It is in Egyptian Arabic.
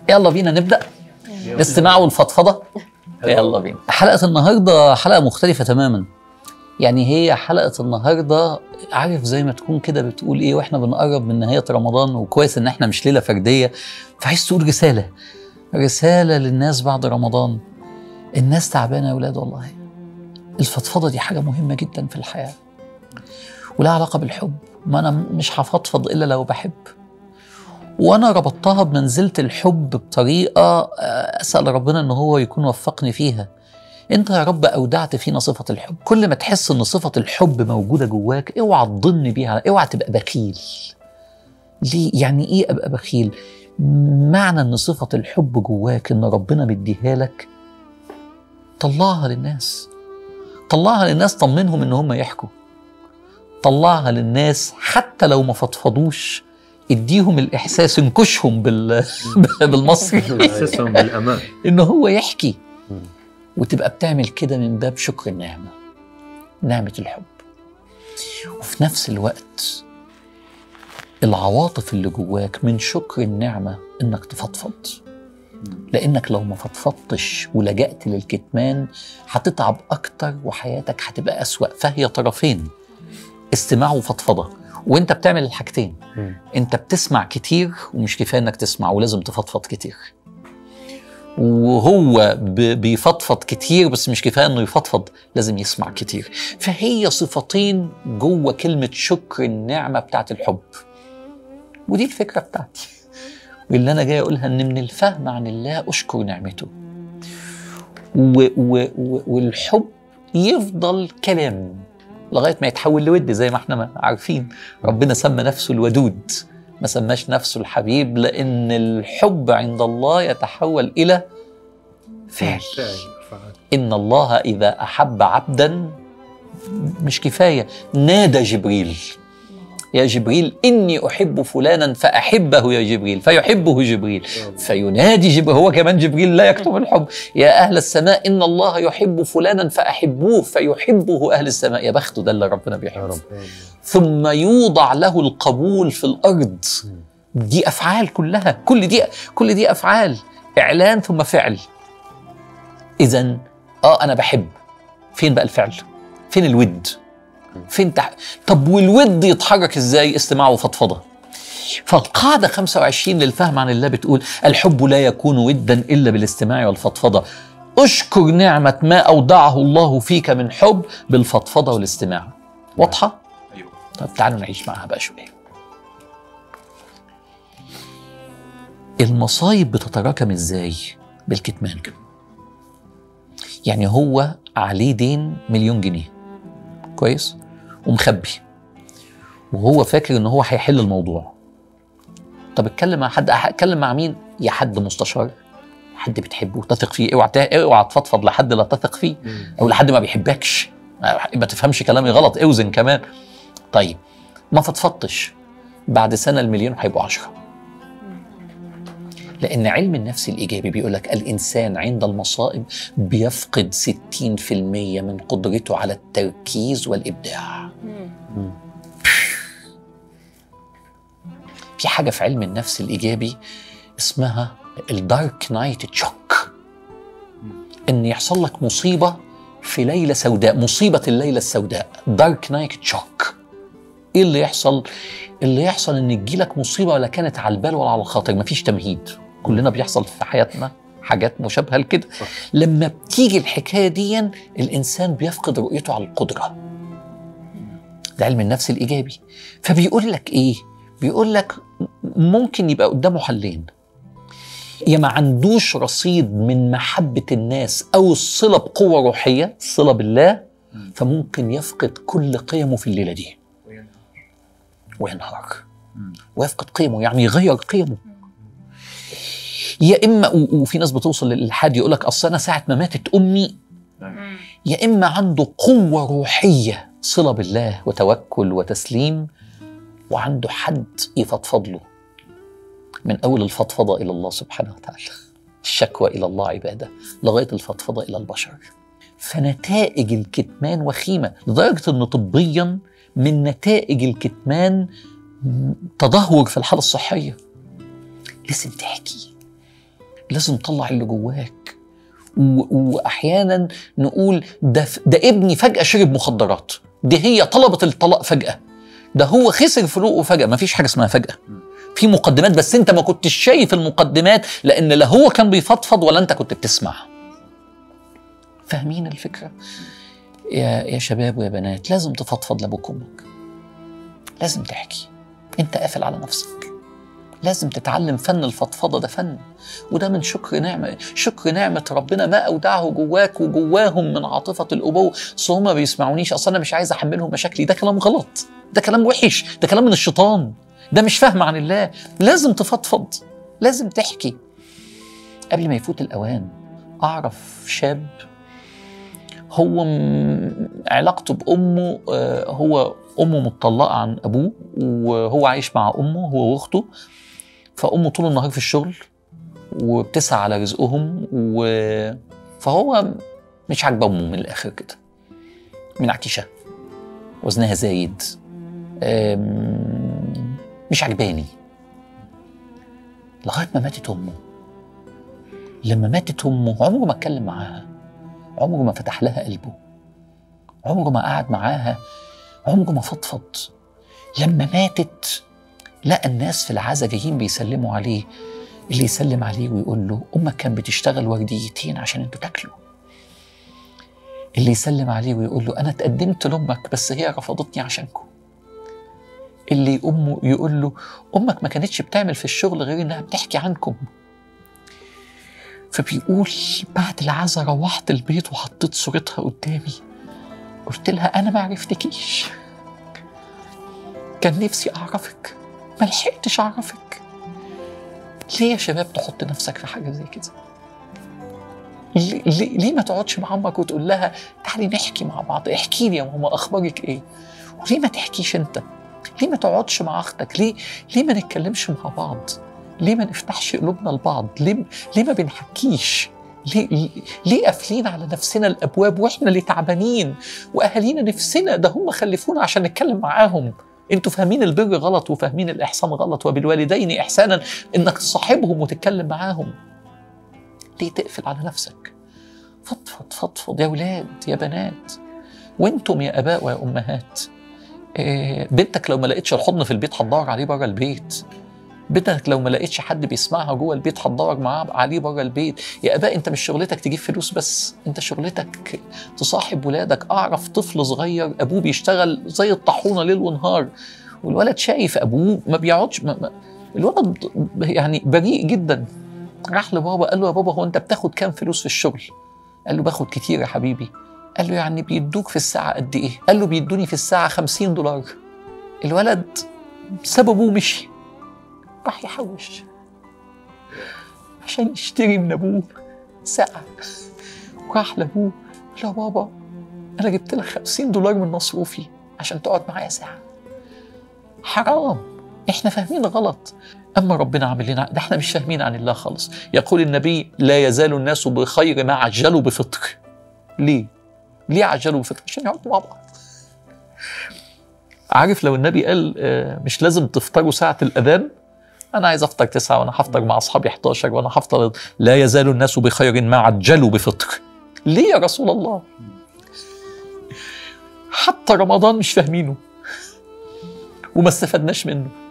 يلا بينا نبدا الاستماع والفضفضه يلا بينا حلقه النهارده حلقه مختلفه تماما يعني هي حلقه النهارده عارف زي ما تكون كده بتقول ايه واحنا بنقرب من نهايه رمضان وكويس ان احنا مش ليله فرديه فعايز تقول رساله رساله للناس بعد رمضان الناس تعبانه يا اولاد والله الفضفضه دي حاجه مهمه جدا في الحياه ولها علاقه بالحب ما انا مش هفضفض الا لو بحب وانا ربطتها بمنزله الحب بطريقه آه، اسال ربنا ان هو يكون وفقني فيها انت يا رب اودعت فينا صفه الحب كل ما تحس ان صفه الحب موجوده جواك اوعى تضن بيها اوعى تبقى بخيل ليه يعني ايه ابقى بخيل معنى ان صفه الحب جواك ان ربنا مديها لك طلعها للناس طلعها للناس طمنهم ان هم يحكوا طلعها للناس حتى لو ما فضفضوش اديهم الاحساس انكشهم بال... بالمصري احسسهم بالامان ان هو يحكي مم. وتبقى بتعمل كده من باب شكر النعمه نعمه الحب وفي نفس الوقت العواطف اللي جواك من شكر النعمه انك تفضفض لانك لو ما فضفضتش ولجأت للكتمان هتتعب اكتر وحياتك هتبقى اسوأ فهي طرفين استماع وفضفضه وانت بتعمل الحاجتين مم. انت بتسمع كتير ومش كفايه انك تسمع ولازم تفضفض كتير وهو ب- بيفضفض كتير بس مش كفايه انه يفضفض لازم يسمع كتير فهي صفتين جوه كلمه شكر النعمه بتاعت الحب ودي الفكره بتاعتي واللي انا جاي اقولها ان من الفهم عن الله اشكر نعمته و و و والحب يفضل كلام لغايه ما يتحول لود زي ما احنا ما عارفين ربنا سمى نفسه الودود ما سماش نفسه الحبيب لان الحب عند الله يتحول الى فعل فعل فعل ان الله اذا احب عبدا مش كفايه نادى جبريل يا جبريل اني احب فلانا فاحبه يا جبريل فيحبه جبريل فينادي جبريل هو كمان جبريل لا يكتم الحب يا اهل السماء ان الله يحب فلانا فاحبوه فيحبه اهل السماء يا بخته ده اللي ربنا يا بيحبه رب ثم يوضع له القبول في الارض دي افعال كلها كل دي كل دي افعال اعلان ثم فعل اذا اه انا بحب فين بقى الفعل فين الود فين تح... طب والود يتحرك ازاي استماع وفضفضه فالقاعدة 25 للفهم عن الله بتقول الحب لا يكون ودا إلا بالاستماع والفضفضة اشكر نعمة ما أودعه الله فيك من حب بالفضفضة والاستماع واضحة؟ ايوه طب تعالوا نعيش معاها بقى شويه المصايب بتتراكم ازاي بالكتمان يعني هو عليه دين مليون جنيه كويس ومخبي وهو فاكر ان هو هيحل الموضوع طب اتكلم مع حد اتكلم مع مين يا حد مستشار حد بتحبه تثق فيه اوعى اوعى تفضفض لحد لا تثق فيه او لحد ما بيحبكش ما تفهمش كلامي غلط اوزن كمان طيب ما فضفضتش بعد سنه المليون هيبقوا عشرة لأن علم النفس الإيجابي بيقول لك الإنسان عند المصائب بيفقد 60% من قدرته على التركيز والإبداع في حاجة في علم النفس الإيجابي اسمها الدارك نايت تشوك إن يحصل لك مصيبة في ليلة سوداء مصيبة الليلة السوداء دارك نايت تشوك ايه اللي يحصل؟ اللي يحصل ان تجيلك مصيبه ولا كانت على البال ولا على الخاطر مفيش تمهيد كلنا بيحصل في حياتنا حاجات مشابهه لكده صح. لما بتيجي الحكايه دي الانسان بيفقد رؤيته على القدره ده علم النفس الايجابي فبيقول لك ايه بيقول لك ممكن يبقى قدامه حلين يا ما عندوش رصيد من محبه الناس او الصله بقوه روحيه الصله بالله فممكن يفقد كل قيمه في الليله دي وينهار ويفقد قيمه يعني يغير قيمه يا اما و- وفي ناس بتوصل للحد يقول لك اصل انا ساعه ما ماتت امي يا اما عنده قوه روحيه صله بالله وتوكل وتسليم وعنده حد يفضفض له من اول الفضفضه الى الله سبحانه وتعالى الشكوى الى الله عباده لغايه الفضفضه الى البشر فنتائج الكتمان وخيمه لدرجه ان طبيا من نتائج الكتمان م- تدهور في الحاله الصحيه لازم تحكي لازم تطلع اللي جواك و- واحيانا نقول ده ف- ده ابني فجاه شرب مخدرات دي هي طلبت الطلاق فجاه ده هو خسر فلوقه فجاه ما فيش حاجه اسمها فجاه في مقدمات بس انت ما كنتش شايف المقدمات لان لا هو كان بيفضفض ولا انت كنت بتسمع فاهمين الفكره يا يا شباب ويا بنات لازم تفضفض لابوك وامك لازم تحكي انت قافل على نفسك لازم تتعلم فن الفضفضه ده فن وده من شكر نعمه شكر نعمه ربنا ما اودعه جواك وجواهم من عاطفه الابوه اصل هما ما بيسمعونيش اصل انا مش عايز احملهم مشاكلي ده كلام غلط ده كلام وحش ده كلام من الشيطان ده مش فهم عن الله لازم تفضفض لازم تحكي قبل ما يفوت الاوان اعرف شاب هو م- علاقته بامه آه، هو امه مطلقه عن ابوه وهو عايش مع امه هو واخته فامه طول النهار في الشغل وبتسعى على رزقهم و... فهو مش عاجبه امه من الاخر كده منعكشه وزنها زايد أم، مش عجباني لغايه ما ماتت امه لما ماتت امه عمره ما اتكلم معاها عمره ما فتح لها قلبه عمره ما قعد معاها عمره ما فضفض لما ماتت لقى الناس في العزا جايين بيسلموا عليه اللي يسلم عليه ويقول له امك كان بتشتغل ورديتين عشان انتوا تاكلوا اللي يسلم عليه ويقول له انا اتقدمت لامك بس هي رفضتني عشانكم اللي امه يقول له امك ما كانتش بتعمل في الشغل غير انها بتحكي عنكم فبيقول بعد العزا روحت البيت وحطيت صورتها قدامي قلت لها انا ما عرفتكيش كان نفسي اعرفك ما لحقتش اعرفك ليه يا شباب تحط نفسك في حاجه زي كده ليه, ليه, ليه ما تقعدش مع امك وتقول لها تعالي نحكي مع بعض احكي لي يا ماما اخبارك ايه وليه ما تحكيش انت ليه ما تقعدش مع اختك ليه ليه ما نتكلمش مع بعض ليه ما نفتحش قلوبنا لبعض ليه ليه ما بنحكيش ليه ليه قافلين على نفسنا الابواب واحنا اللي تعبانين واهالينا نفسنا ده هم خلفونا عشان نتكلم معاهم انتوا فاهمين البر غلط وفاهمين الاحسان غلط وبالوالدين احسانا انك تصاحبهم وتتكلم معاهم ليه تقفل على نفسك فضفض فضفض يا ولاد يا بنات وانتم يا اباء ويا امهات إيه، بنتك لو ما لقيتش الحضن في البيت هتدور عليه بره البيت بنتك لو ما لقيتش حد بيسمعها جوه البيت هتدور معاه عليه بره البيت يا اباء انت مش شغلتك تجيب فلوس بس انت شغلتك تصاحب ولادك اعرف طفل صغير ابوه بيشتغل زي الطاحونه ليل ونهار والولد شايف ابوه ما بيقعدش ما ما الولد يعني بريء جدا راح لبابا قال له يا بابا هو انت بتاخد كام فلوس في الشغل قال له باخد كتير يا حبيبي قال له يعني بيدوك في الساعة قد إيه؟ قال له بيدوني في الساعة خمسين دولار الولد ساب أبوه مشي راح يحوش عشان يشتري من أبوه ساعة وراح لأبوه قال له يا بابا أنا جبت لك خمسين دولار من مصروفي عشان تقعد معايا ساعة حرام احنا فاهمين غلط اما ربنا عامل لنا ده احنا مش فاهمين عن الله خالص يقول النبي لا يزال الناس بخير ما عجلوا بفطر ليه ليه عجلوا بفطر عشان يقعدوا مع بعض عارف لو النبي قال آه، مش لازم تفطروا ساعة الأذان أنا عايز أفطر تسعة وأنا هفطر مع أصحابي 11 وأنا هفطر لا يزال الناس بخير ما عجلوا بفطر ليه يا رسول الله حتى رمضان مش فاهمينه وما استفدناش منه